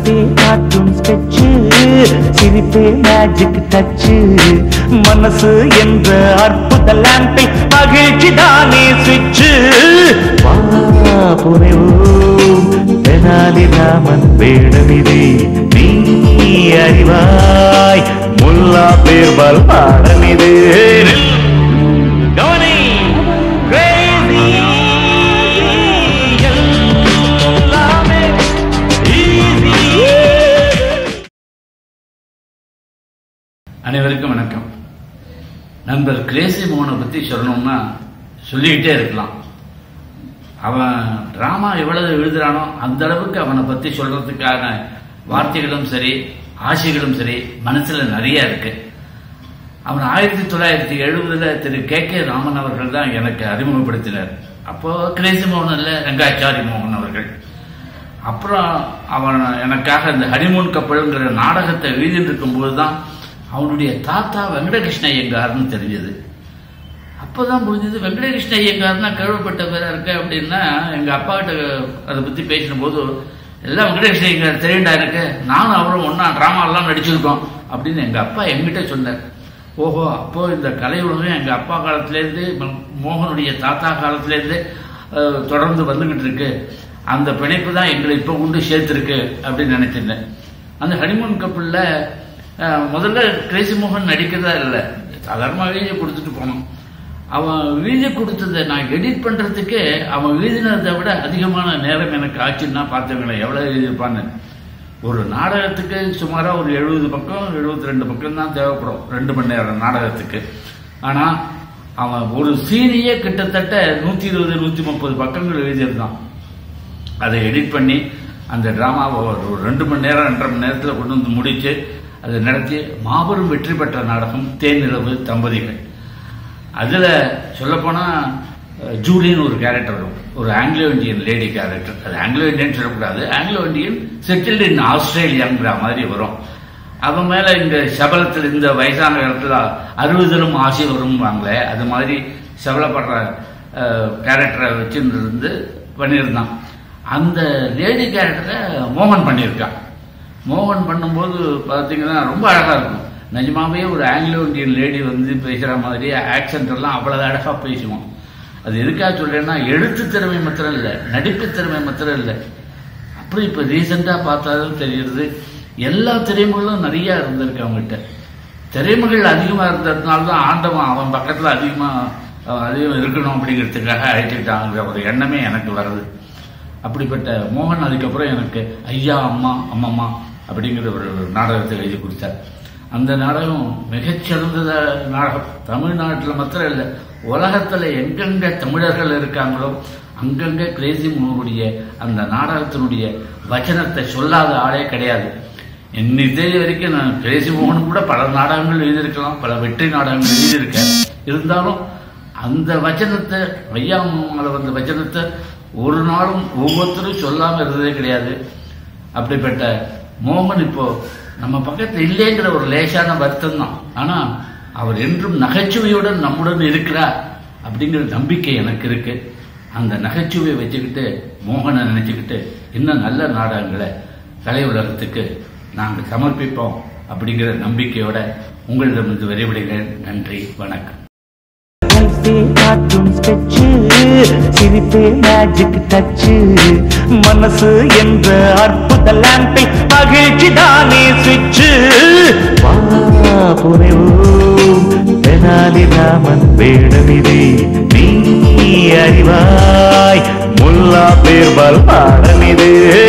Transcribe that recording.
லைஃபே காட்டும் ஸ்கெட்சு சிரிப்பே மேஜிக் டச்சு மனசு என்ற அற்புத லேம்பில் மகிழ்ச்சி தானே சுவிட்சு வா புனைவோம் தெனாலி ராமன் வேடமிது நீ அறிவாய் முல்லா பேர்பால் பாடமிது கவனி crazy எல்லாமே easy அனைவருக்கும் வணக்கம் நண்பர் கிரேசி மோகனை பத்தி சொல்லணும்னா சொல்லிக்கிட்டே இருக்கலாம் அவன் டிராமா எவ்வளவு எழுதுறானோ அந்த அளவுக்கு அவனை பத்தி சொல்றதுக்கான வார்த்தைகளும் சரி ஆசைகளும் சரி மனசுல நிறைய இருக்கு அவன் ஆயிரத்தி தொள்ளாயிரத்தி எழுபதுல திரு கே கே ராமன் அவர்கள் தான் எனக்கு அறிமுகப்படுத்தினார் அப்போ கிரேசி மோகன் இல்ல ரங்காச்சாரி மோகன் அவர்கள் அப்புறம் அவன் எனக்காக இந்த ஹனிமூன் கப்பல்ங்கிற நாடகத்தை எழுதிட்டு இருக்கும்போது தான் அவனுடைய தாத்தா வெங்கடகிருஷ்ண ஐயங்கார்னு தெரிஞ்சது அப்போதான் புரிஞ்சது வெங்கடகிருஷ்ண ஐயங்கார்னா கேள்விப்பட்ட பேரா இருக்க அப்படின்னா எங்க அப்பா கிட்ட அதை பத்தி பேசினபோது எல்லாம் வெங்கடகிருஷ்ண ஐயங்கார் தெரியுண்டா எனக்கு நானும் அவரும் ஒன்னா டிராமா எல்லாம் நடிச்சிருக்கோம் அப்படின்னு எங்க அப்பா எங்கிட்ட சொன்னார் ஓஹோ அப்போ இந்த கலை உலகம் எங்க அப்பா காலத்திலேருந்து ம- மோகனுடைய தாத்தா காலத்திலேருந்து அஹ், தொடர்ந்து வந்துகிட்டு இருக்கு அந்த பிணைப்பு தான் எங்களை இப்போ கொண்டு சேர்த்துருக்கு அப்படின்னு நினைச்சிருந்தேன் அந்த ஹனிமூன் கப்பல்ல அஹ், முதல்ல கிரேசி மோகன் நடிக்கிறதா இல்லை சாதாரணமாக எழுதி கொடுத்துட்டு போனோம் அவன் எழுதி கொடுத்ததை நான் எடிட் பண்றதுக்கு அவன் எழுதினதை விட அதிகமான நேரம் எனக்கு ஆச்சுன்னா பார்த்துங்களேன் எவ்வளவு எழுதியிருப்பான்னு ஒரு நாடகத்துக்கு சுமாரா ஒரு எழுபது பக்கம் 72 ரெண்டு பக்கம் தான் தேவைப்படும் ரெண்டு மணி நேரம் நாடகத்துக்கு ஆனா அவன் ஒரு சீனியே கிட்டத்தட்ட நூத்தி இருபது நூத்தி முப்பது பக்கங்கள் எழுதியிருந்தான் அதை எடிட் பண்ணி அந்த டிராமாவை ஒரு ஒரு ரெண்டு மணி நேரம் ரெண்டரை மணி நேரத்தில் கொண்டு வந்து முடிச்சு அதை நடத்தி மாபெரும் வெற்றி பெற்ற நாடகம் தேனிலவு தம்பதிகள் அதில் சொல்லப்போனால் ஜூலின்னு ஒரு கேரக்டர் வரும் ஒரு ஆங்கிலோ இந்தியன் லேடி கேரக்டர் அது ஆங்கிலோ இந்தியன் சொல்லக்கூடாது ஆங்கிலோ இந்தியன் செட்டில்டு இன் ஆஸ்திரேலியாங்கிற மாதிரி வரும் அவன் மேல இந்த சபலத்தில் இந்த வயசான காலத்துல அறுபதிலும் ஆசை வரும்வாங்களே அது மாதிரி சபலப்படுற கேரக்டரை வச்சுருந்து பண்ணியிருந்தான் அந்த லேடி கேரக்டரை மோகன் பண்ணியிருக்கான் மோகன் பண்ணும்போது பார்த்தீங்கன்னா ரொம்ப அழகா இருக்கும் நிஜமாவே ஒரு ஆங்கிலோ இந்தியன் லேடி வந்து பேசுற மாதிரி ஆக்சென்ட் எல்லாம் அவ்வளவு அழகா பேசுவோம் அது எதுக்காக சொல்றேன்னா எழுத்து திறமை மாத்திரம் இல்லை நடிப்பு திறமை மாத்திரம் இல்லை அப்புறம் இப்ப ரீசெண்டா பார்த்தாலும் தெரியுது எல்லா திறமைகளும் நிறைய இருந்திருக்கு அவங்ககிட்ட திறமைகள் அதிகமா இருந்ததுனால தான் ஆண்டவன் அவன் பக்கத்துல அதிகமா அவன் அதிகம் இருக்கணும் அப்படிங்கிறதுக்காக அழைச்சிக்கிட்டாங்கிற ஒரு எண்ணமே எனக்கு வருது அப்படிப்பட்ட மோகன் அதுக்கப்புறம் எனக்கு ஐயா அம்மா அம்மம்மா அப்படிங்கிற ஒரு நாடகத்தை எழுதி கொடுத்தார் அந்த நாடகம் மிகச்சிறந்த நாடகம் தமிழ்நாட்டில் மாத்திரம் இல்லை உலகத்துல எங்கெங்க தமிழர்கள் இருக்காங்களோ அங்கங்க கிரேசி மோகனுடைய அந்த நாடகத்தினுடைய வச்சனத்தை சொல்லாத ஆளே கிடையாது என்னை தேதி வரைக்கும் நான் கிரேசி மோகன் கூட பல நாடகங்கள் எழுதியிருக்கலாம் பல வெற்றி நாடகங்கள் எழுதியிருக்கேன் இருந்தாலும் அந்த வச்சனத்தை ஐயா மேல வந்த வச்சனத்தை ஒரு நாளும் ஒவ்வொருத்தரும் சொல்லாம இருந்ததே கிடையாது அப்படிப்பட்ட மோகன் இப்போ நம்ம பக்கத்துல இல்லைங்கிற ஒரு லேசான வருத்தம் தான் ஆனா அவர் என்றும் நகைச்சுவையுடன் நம்முடன் இருக்கிறார் அப்படிங்கிற நம்பிக்கை எனக்கு இருக்கு அந்த நகைச்சுவையை வச்சுக்கிட்டு மோகனை நினைச்சுக்கிட்டு இன்னும் நல்ல நாடகங்களை கலை உலகத்துக்கு நாங்கள் சமர்ப்பிப்போம் அப்படிங்கிற நம்பிக்கையோட உங்களிடமிருந்து விரைவிடுகிறேன் நன்றி வணக்கம் லைஃபே காட்டும் ஸ்கெட்சு சிரிப்பே மேஜிக் டச்சு மனசு என்ற அற்புத லேம்பில் மகிழ்ச்சி தானே சுவிட்சு வா புனைவோம் தெனாலி ராமன் வேடமிது நீ அறிவாய் முல்லா பேர்பால் பாடமிது